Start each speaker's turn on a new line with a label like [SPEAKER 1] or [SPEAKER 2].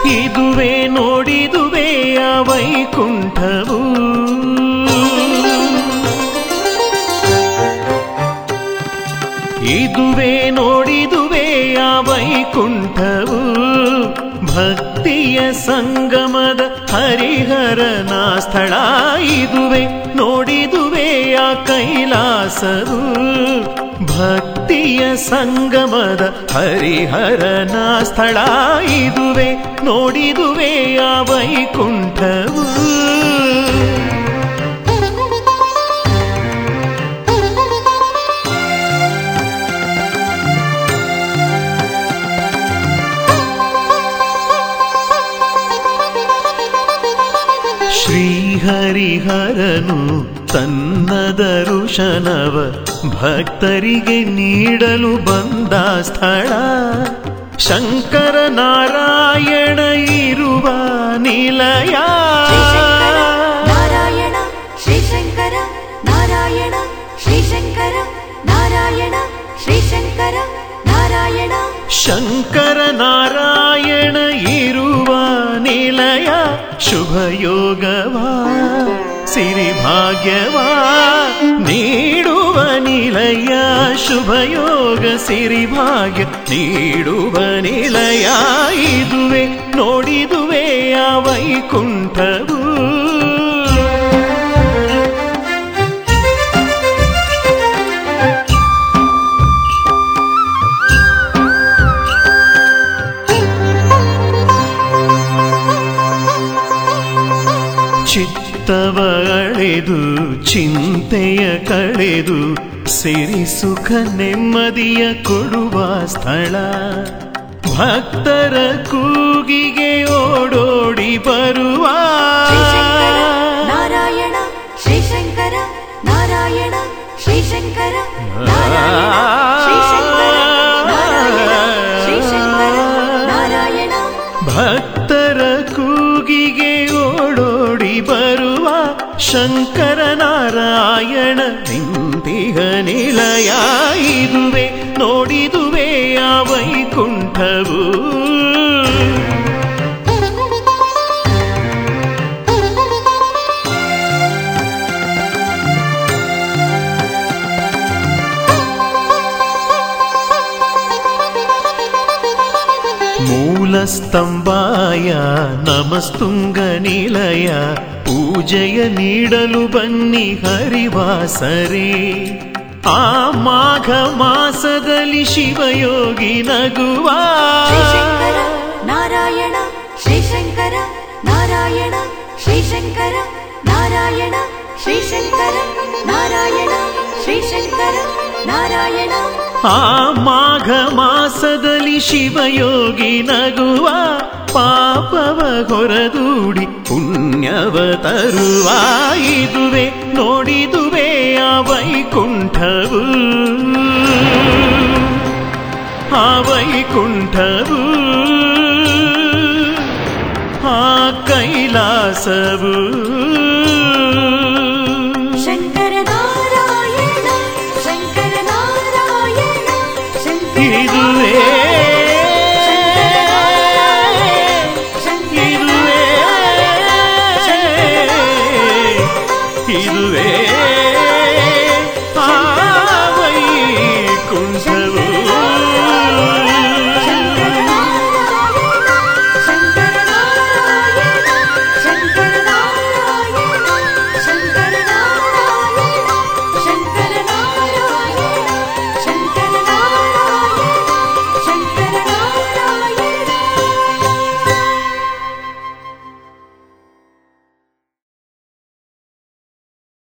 [SPEAKER 1] ಇದುವೆ ನೋಡಿದುವೆ ಆ ವೈಕುಂಠವು ಇದುವೆ ನೋಡಿದುವೆ ಆ ವೈಕುಂಠವು ಭಕ್ತಿಯ ಸಂಗಮದ ಹರಿಹರನ ಸ್ಥಳ ಇದುವೆ ನೋಡಿದುವೆ ಆ ಕೈಲಾಸವು ಭಕ್ತಿಯ ಸಂಗಮದ ಹರಿಹರನ ಸ್ಥಳ ಇದುವೆ ನೋಡಿದುವೆ ಆ ವೈಕುಂಠವು ಶ್ರೀಹರಿಹರನು ತನ್ನ ದರುಶನವ ಭಕ್ತರಿಗೆ ನೀಡಲು ಬಂದ ಸ್ಥಳ ಶಂಕರ ನಾರಾಯಣ ಇರುವ ನಿಲಯ
[SPEAKER 2] ಶ್ರೀಶಂಕರ ನಾರಾಯಣ ಶ್ರೀಶಂಕರ ನಾರಾಯಣ ಶ್ರೀಶಂಕರ ನಾರಾಯಣ ಶ್ರೀಶಂಕರ ನಾರಾಯಣ
[SPEAKER 1] ಶಂಕರ ನಾರಾಯಣ ಇರುವ ನಿಲಯ ಶುಭ ಯೋಗವಾ ಸಿರಿ ಭಾಗ್ಯವಾ ನೀಡುವ ನಿಲಯ ಶುಭ ಯೋಗ ಸಿರಿ ಭಾಗ್ಯ ನೀಡುವ ನಿಲಯ ಇದುವೆ ನೋಡಿದುವೆ ಆ ವೈಕುಂಠವು ಚಿತ್ತವ ಅಳೆದು ಚಿಂತೆಯ ಕಳೆದು ಸಿರಿ ಸುಖ ನೆಮ್ಮದಿಯ ಕೊಡುವ ಸ್ಥಳ ಭಕ್ತರ ಕೂಗಿಗೆ ಓಡೋಡಿ ಬರುವ
[SPEAKER 2] ಶ್ರೀಶಂಕರ ನಾರಾಯಣ ಶ್ರೀಶಂಕರ ನಾರಾಯಣ ಶ್ರೀಶಂಕರ ನಾರಾಯಣ ಶ್ರೀಶಂಕರ ನಾರಾಯಣ ಶ್ರೀಶಂಕರ ನಾರಾಯಣ
[SPEAKER 1] ಭಕ್ತರ ಕೂಗಿಗೆ ಓಡೋಡಿ ಬರುವ ಶಂಕರ ನಾರಾಯಣ ನಿಂತಿಹ ನಿಲಯ ಇದುವೆ ನೋಡಿದುವೆ ಆ ವೈಕುಂಠವು ಮೂಲಸ್ತಂಭಾಯ ನಮಸ್ತುಂಗ ನಿಲಯ ಪೂಜೆಯ ನೀಡಲು ಬನ್ನಿ ಹರಿವಾಸರೇ ಆ ಮಾಘ ಮಾಸದಲ್ಲಿ ಶಿವಯೋಗಿ ನಗುವ
[SPEAKER 2] ಶ್ರೀಶಂಕರ ನಾರಾಯಣ ಶ್ರೀಶಂಕರ ನಾರಾಯಣ ಶ್ರೀಶಂಕರ ನಾರಾಯಣ ಶ್ರೀಶಂಕರ ನಾರಾಯಣ ಶ್ರೀಶಂಕರ ನಾರಾಯಣ
[SPEAKER 1] ಆ ಮಾಘ ಮಾಸದಲ್ಲಿ ಶಿವಯೋಗಿ ನಗುವ ಪಾಪವ ಹೊರದೂಡಿ ಪುಣ್ಯವ ತರುವ ಇದುವೆ ನೋಡಿದುವೆ ಆ ವೈಕುಂಠವು ಆ ವೈಕುಂಠವು ಆ ಕೈಲಾಸವು
[SPEAKER 2] ಶಂಕರ ನಾರಾಯಣ ಶಂಕರ ನಾರಾಯಣ ಶಂಕರ
[SPEAKER 1] ಇದುವೇ
[SPEAKER 2] ಶಂಕರ
[SPEAKER 1] ಇದುವೇ ಇದುವೇ ಆ ವೈಕುಂಠವು